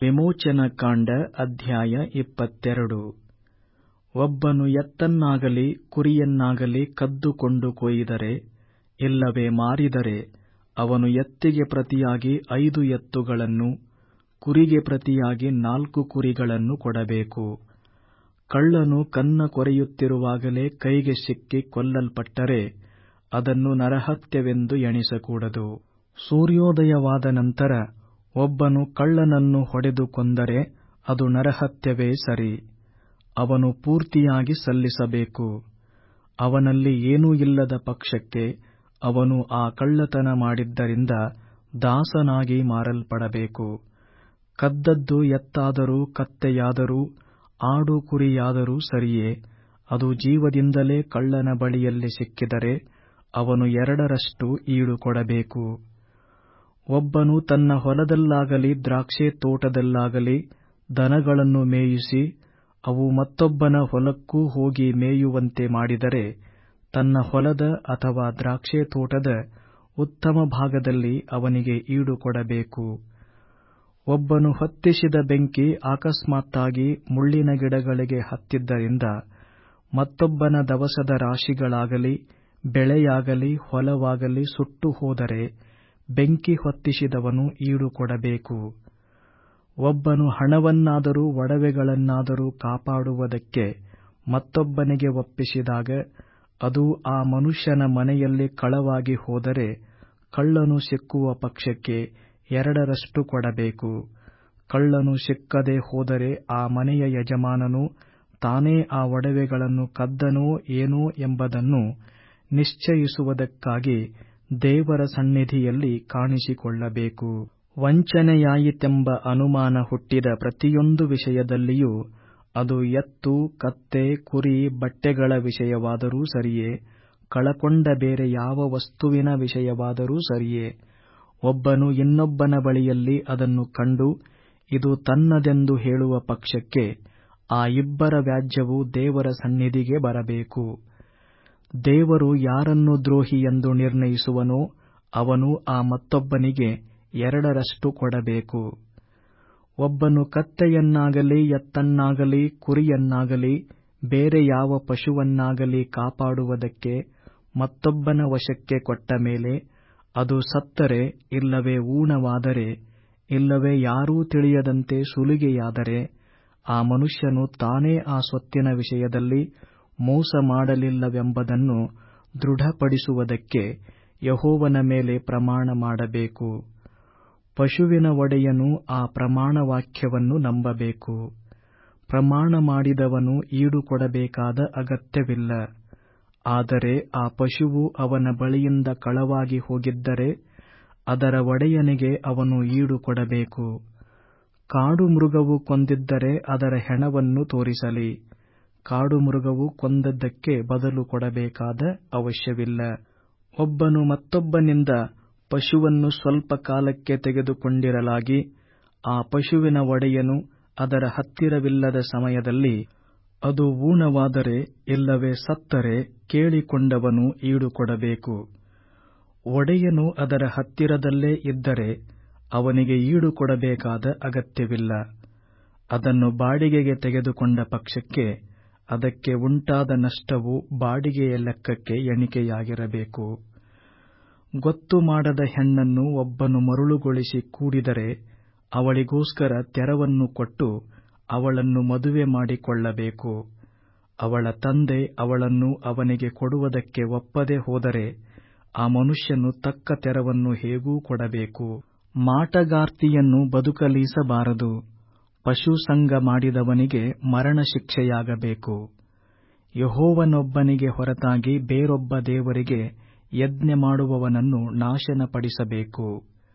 ವಿಮೋಚನಕಾಂಡ ಅಧ್ಯಾಯ ಇಪ್ಪತ್ತೆರಡು ಒಬ್ಬನು ಎತ್ತನ್ನಾಗಲಿ ಕುರಿಯನ್ನಾಗಲಿ ಕದ್ದುಕೊಂಡು ಕೊಯ್ದರೆ ಇಲ್ಲವೇ ಮಾರಿದರೆ ಅವನು ಎತ್ತಿಗೆ ಪ್ರತಿಯಾಗಿ ಐದು ಎತ್ತುಗಳನ್ನೂ ಕುರಿಗೆ ಪ್ರತಿಯಾಗಿ ನಾಲ್ಕು ಕುರಿಗಳನ್ನು ಕೊಡಬೇಕು ಕಳ್ಳನು ಕನ್ನ ಕೊರೆಯುತ್ತಿರುವಾಗಲೇ ಕೈಗೆ ಸಿಕ್ಕಿ ಕೊಲ್ಲಲ್ಪಟ್ಟರೆ ಅದನ್ನು ನರಹತ್ಯವೆಂದು ಎಣಿಸಕೂಡದು ಸೂರ್ಯೋದಯವಾದ ನಂತರ ಒಬ್ಬನು ಕಳ್ಳನನ್ನು ಹೊಡೆದು ಕೊಂದರೆ ಅದು ನರಹತ್ಯವೇ ಸರಿ ಅವನು ಪೂರ್ತಿಯಾಗಿ ಸಲ್ಲಿಸಬೇಕು ಅವನಲ್ಲಿ ಏನೂ ಇಲ್ಲದ ಪಕ್ಷಕ್ಕೆ ಅವನು ಆ ಕಳ್ಳತನ ಮಾಡಿದ್ದರಿಂದ ದಾಸನಾಗಿ ಮಾರಲ್ಪಡಬೇಕು ಕದ್ದದ್ದು ಎತ್ತಾದರೂ ಕತ್ತೆಯಾದರೂ ಆಡು ಕುರಿಯಾದರೂ ಸರಿಯೇ ಅದು ಜೀವದಿಂದಲೇ ಕಳ್ಳನ ಬಳಿಯಲ್ಲಿ ಸಿಕ್ಕಿದರೆ ಅವನು ಎರಡರಷ್ಟು ಈಡು ಕೊಡಬೇಕು ಒಬ್ಬನು ತನ್ನ ಹೊಲದಲ್ಲಾಗಲಿ ದ್ರಾಕ್ಷೆ ತೋಟದಲ್ಲಾಗಲಿ ದನಗಳನ್ನು ಮೇಯಿಸಿ ಅವು ಮತ್ತೊಬ್ಬನ ಹೊಲಕ್ಕೂ ಹೋಗಿ ಮೇಯುವಂತೆ ಮಾಡಿದರೆ ತನ್ನ ಹೊಲದ ಅಥವಾ ದ್ರಾಕ್ಷೆ ತೋಟದ ಉತ್ತಮ ಭಾಗದಲ್ಲಿ ಅವನಿಗೆ ಈಡು ಕೊಡಬೇಕು ಒಬ್ಬನು ಹೊತ್ತಿಸಿದ ಬೆಂಕಿ ಅಕಸ್ಮಾತ್ತಾಗಿ ಮುಳ್ಳಿನ ಗಿಡಗಳಿಗೆ ಹತ್ತಿದ್ದರಿಂದ ಮತ್ತೊಬ್ಬನ ದವಸದ ರಾಶಿಗಳಾಗಲಿ ಬೆಳೆಯಾಗಲಿ ಹೊಲವಾಗಲಿ ಸುಟ್ಟು ಹೋದರೆ ಬೆಂಕಿ ಹೊತ್ತಿಸಿದವನು ಈಡು ಕೊಡಬೇಕು ಒಬ್ಬನು ಹಣವನ್ನಾದರೂ ಒಡವೆಗಳನ್ನಾದರೂ ಕಾಪಾಡುವುದಕ್ಕೆ ಮತ್ತೊಬ್ಬನಿಗೆ ಒಪ್ಪಿಸಿದಾಗ ಅದು ಆ ಮನುಷ್ಯನ ಮನೆಯಲ್ಲಿ ಕಳವಾಗಿ ಹೋದರೆ ಕಳ್ಳನು ಸಿಕ್ಕುವ ಪಕ್ಷಕ್ಕೆ ಎರಡರಷ್ಟು ಕೊಡಬೇಕು ಕಳ್ಳನು ಸಿಕ್ಕದೆ ಹೋದರೆ ಆ ಮನೆಯ ಯಜಮಾನನು ತಾನೇ ಆ ಒಡವೆಗಳನ್ನು ಕದ್ದನೋ ಏನೋ ಎಂಬುದನ್ನು ನಿಶ್ಚಯಿಸುವುದಕ್ಕಾಗಿ ದೇವರ ಸನ್ನಿಧಿಯಲ್ಲಿ ಕಾಣಿಸಿಕೊಳ್ಳಬೇಕು ವಂಚನೆಯಾಯಿತೆಂಬ ಅನುಮಾನ ಹುಟ್ಟಿದ ಪ್ರತಿಯೊಂದು ವಿಷಯದಲ್ಲಿಯೂ ಅದು ಎತ್ತು ಕತ್ತೆ ಕುರಿ ಬಟ್ಟೆಗಳ ವಿಷಯವಾದರೂ ಸರಿಯೇ ಕಳಕೊಂಡ ಬೇರೆ ಯಾವ ವಸ್ತುವಿನ ವಿಷಯವಾದರೂ ಸರಿಯೇ ಒಬ್ಬನು ಇನ್ನೊಬ್ಬನ ಬಳಿಯಲ್ಲಿ ಅದನ್ನು ಕಂಡು ಇದು ತನ್ನದೆಂದು ಹೇಳುವ ಪಕ್ಷಕ್ಕೆ ಆ ಇಬ್ಬರ ವ್ಯಾಜ್ಯವು ದೇವರ ಸನ್ನಿಧಿಗೆ ಬರಬೇಕು ದೇವರು ಯಾರನ್ನು ದ್ರೋಹಿ ಎಂದು ನಿರ್ಣಯಿಸುವನೋ ಅವನು ಆ ಮತ್ತೊಬ್ಬನಿಗೆ ಎರಡರಷ್ಟು ಕೊಡಬೇಕು ಒಬ್ಬನು ಕತ್ತೆಯನ್ನಾಗಲಿ ಎತ್ತನ್ನಾಗಲಿ ಕುರಿಯನ್ನಾಗಲಿ ಬೇರೆ ಯಾವ ಪಶುವನ್ನಾಗಲಿ ಕಾಪಾಡುವುದಕ್ಕೆ ಮತ್ತೊಬ್ಬನ ವಶಕ್ಕೆ ಕೊಟ್ಟ ಮೇಲೆ ಅದು ಸತ್ತರೆ ಇಲ್ಲವೇ ಊನವಾದರೆ ಇಲ್ಲವೇ ಯಾರೂ ತಿಳಿಯದಂತೆ ಸುಲಿಗೆಯಾದರೆ ಆ ಮನುಷ್ಯನು ತಾನೇ ಆ ಸ್ವತ್ತಿನ ವಿಷಯದಲ್ಲಿ ಮೋಸ ಮಾಡಲಿಲ್ಲವೆಂಬುದನ್ನು ದೃಢಪಡಿಸುವುದಕ್ಕೆ ಯಹೋವನ ಮೇಲೆ ಪ್ರಮಾಣ ಮಾಡಬೇಕು ಪಶುವಿನ ಒಡೆಯನು ಆ ಪ್ರಮಾಣವಾಕ್ಯವನ್ನು ನಂಬಬೇಕು ಪ್ರಮಾಣ ಮಾಡಿದವನು ಈಡು ಕೊಡಬೇಕಾದ ಅಗತ್ಯವಿಲ್ಲ ಆದರೆ ಆ ಪಶುವು ಅವನ ಬಳಿಯಿಂದ ಕಳವಾಗಿ ಹೋಗಿದ್ದರೆ ಅದರ ಒಡೆಯನಿಗೆ ಅವನು ಈಡು ಕೊಡಬೇಕು ಕಾಡು ಮೃಗವು ಕೊಂದಿದ್ದರೆ ಅದರ ಹೆಣವನ್ನು ತೋರಿಸಲಿ ಕಾಡು ಮೃಗವು ಕೊಂದದ್ದಕ್ಕೆ ಬದಲು ಕೊಡಬೇಕಾದ ಅವಶ್ಯವಿಲ್ಲ ಒಬ್ಬನು ಮತ್ತೊಬ್ಬನಿಂದ ಪಶುವನ್ನು ಸ್ವಲ್ಪ ಕಾಲಕ್ಕೆ ತೆಗೆದುಕೊಂಡಿರಲಾಗಿ ಆ ಪಶುವಿನ ಒಡೆಯನು ಅದರ ಹತ್ತಿರವಿಲ್ಲದ ಸಮಯದಲ್ಲಿ ಅದು ಊನವಾದರೆ ಇಲ್ಲವೇ ಸತ್ತರೆ ಕೇಳಿಕೊಂಡವನು ಈಡು ಕೊಡಬೇಕು ಒಡೆಯನು ಅದರ ಹತ್ತಿರದಲ್ಲೇ ಇದ್ದರೆ ಅವನಿಗೆ ಈಡು ಕೊಡಬೇಕಾದ ಅಗತ್ಯವಿಲ್ಲ ಅದನ್ನು ಬಾಡಿಗೆಗೆ ತೆಗೆದುಕೊಂಡ ಪಕ್ಷಕ್ಕೆ ಅದಕ್ಕೆ ಉಂಟಾದ ನಷ್ಟವು ಬಾಡಿಗೆಯ ಲೆಕ್ಕಕ್ಕೆ ಎಣಿಕೆಯಾಗಿರಬೇಕು ಗೊತ್ತು ಮಾಡದ ಹೆಣ್ಣನ್ನು ಒಬ್ಬನು ಮರುಳುಗೊಳಿಸಿ ಕೂಡಿದರೆ ಅವಳಿಗೋಸ್ಕರ ತೆರವನ್ನು ಕೊಟ್ಟು ಅವಳನ್ನು ಮದುವೆ ಮಾಡಿಕೊಳ್ಳಬೇಕು ಅವಳ ತಂದೆ ಅವಳನ್ನು ಅವನಿಗೆ ಕೊಡುವುದಕ್ಕೆ ಒಪ್ಪದೆ ಹೋದರೆ ಆ ಮನುಷ್ಯನು ತಕ್ಕ ತೆರವನ್ನು ಹೇಗೂ ಕೊಡಬೇಕು ಮಾಟಗಾರ್ತಿಯನ್ನು ಬದುಕಲೀಸಬಾರದು ಪಶು ಸಂಗ ಮಾಡಿದವನಿಗೆ ಮರಣ ಶಿಕ್ಷೆಯಾಗಬೇಕು ಯಹೋವನೊಬ್ಬನಿಗೆ ಹೊರತಾಗಿ ಬೇರೊಬ್ಬ ದೇವರಿಗೆ ಯಜ್ಞ ಮಾಡುವವನನ್ನು ನಾಶನಪಡಿಸಬೇಕು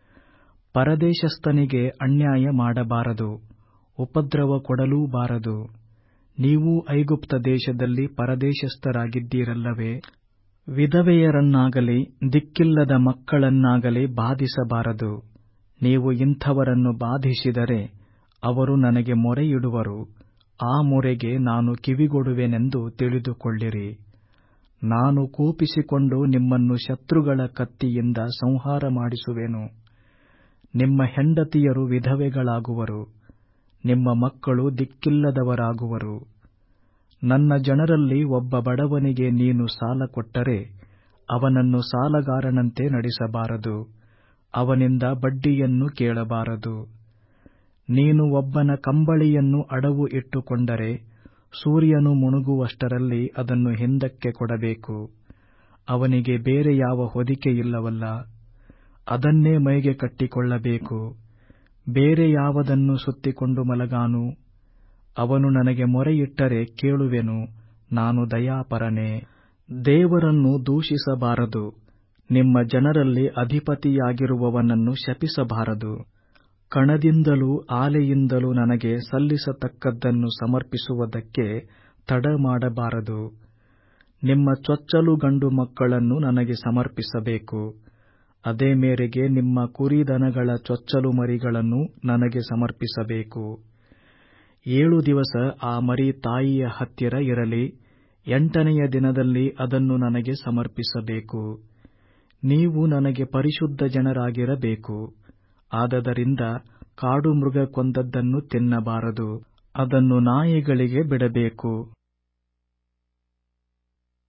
ಪರದೇಶಸ್ಥನಿಗೆ ಅನ್ಯಾಯ ಮಾಡಬಾರದು ಉಪದ್ರವ ಕೊಡಲೂಬಾರದು ನೀವು ಐಗುಪ್ತ ದೇಶದಲ್ಲಿ ಪರದೇಶಸ್ಥರಾಗಿದ್ದೀರಲ್ಲವೇ ವಿಧವೆಯರನ್ನಾಗಲಿ ದಿಕ್ಕಿಲ್ಲದ ಮಕ್ಕಳನ್ನಾಗಲಿ ಬಾಧಿಸಬಾರದು ನೀವು ಇಂಥವರನ್ನು ಬಾಧಿಸಿದರೆ ಅವರು ನನಗೆ ಮೊರೆಯಿಡುವರು ಆ ಮೊರೆಗೆ ನಾನು ಕಿವಿಗೊಡುವೆನೆಂದು ತಿಳಿದುಕೊಳ್ಳಿರಿ ನಾನು ಕೋಪಿಸಿಕೊಂಡು ನಿಮ್ಮನ್ನು ಶತ್ರುಗಳ ಕತ್ತಿಯಿಂದ ಸಂಹಾರ ಮಾಡಿಸುವೆನು ನಿಮ್ಮ ಹೆಂಡತಿಯರು ವಿಧವೆಗಳಾಗುವರು ನಿಮ್ಮ ಮಕ್ಕಳು ದಿಕ್ಕಿಲ್ಲದವರಾಗುವರು ನನ್ನ ಜನರಲ್ಲಿ ಒಬ್ಬ ಬಡವನಿಗೆ ನೀನು ಸಾಲ ಕೊಟ್ಟರೆ ಅವನನ್ನು ಸಾಲಗಾರನಂತೆ ನಡೆಸಬಾರದು ಅವನಿಂದ ಬಡ್ಡಿಯನ್ನು ಕೇಳಬಾರದು ನೀನು ಒಬ್ಬನ ಕಂಬಳಿಯನ್ನು ಅಡವು ಇಟ್ಟುಕೊಂಡರೆ ಸೂರ್ಯನು ಮುಣುಗುವಷ್ಟರಲ್ಲಿ ಅದನ್ನು ಹಿಂದಕ್ಕೆ ಕೊಡಬೇಕು ಅವನಿಗೆ ಬೇರೆ ಯಾವ ಹೊದಿಕೆಯಿಲ್ಲವಲ್ಲ ಅದನ್ನೇ ಮೈಗೆ ಕಟ್ಟಿಕೊಳ್ಳಬೇಕು ಬೇರೆ ಯಾವದನ್ನು ಸುತ್ತಿಕೊಂಡು ಮಲಗಾನು ಅವನು ನನಗೆ ಮೊರೆಯಿಟ್ಟರೆ ಕೇಳುವೆನು ನಾನು ದಯಾಪರನೇ ದೇವರನ್ನು ದೂಷಿಸಬಾರದು ನಿಮ್ಮ ಜನರಲ್ಲಿ ಅಧಿಪತಿಯಾಗಿರುವವನನ್ನು ಶಪಿಸಬಾರದು ಕಣದಿಂದಲೂ ಆಲೆಯಿಂದಲೂ ನನಗೆ ಸಲ್ಲಿಸತಕ್ಕದ್ದನ್ನು ಸಮರ್ಪಿಸುವುದಕ್ಕೆ ತಡ ಮಾಡಬಾರದು ನಿಮ್ಮ ಚೊಚ್ಚಲು ಗಂಡು ಮಕ್ಕಳನ್ನು ನನಗೆ ಸಮರ್ಪಿಸಬೇಕು ಅದೇ ಮೇರೆಗೆ ನಿಮ್ಮ ಕುರಿದನಗಳ ಚೊಚ್ಚಲು ಮರಿಗಳನ್ನು ನನಗೆ ಸಮರ್ಪಿಸಬೇಕು ಏಳು ದಿವಸ ಆ ಮರಿ ತಾಯಿಯ ಹತ್ತಿರ ಇರಲಿ ಎಂಟನೆಯ ದಿನದಲ್ಲಿ ಅದನ್ನು ನನಗೆ ಸಮರ್ಪಿಸಬೇಕು ನೀವು ನನಗೆ ಪರಿಶುದ್ಧ ಜನರಾಗಿರಬೇಕು ಆದದರಿಂದ ಕಾಡು ಮೃಗ ಕೊಂದದ್ದನ್ನು ತಿನ್ನಬಾರದು ಅದನ್ನು ನಾಯಿಗಳಿಗೆ ಬಿಡಬೇಕು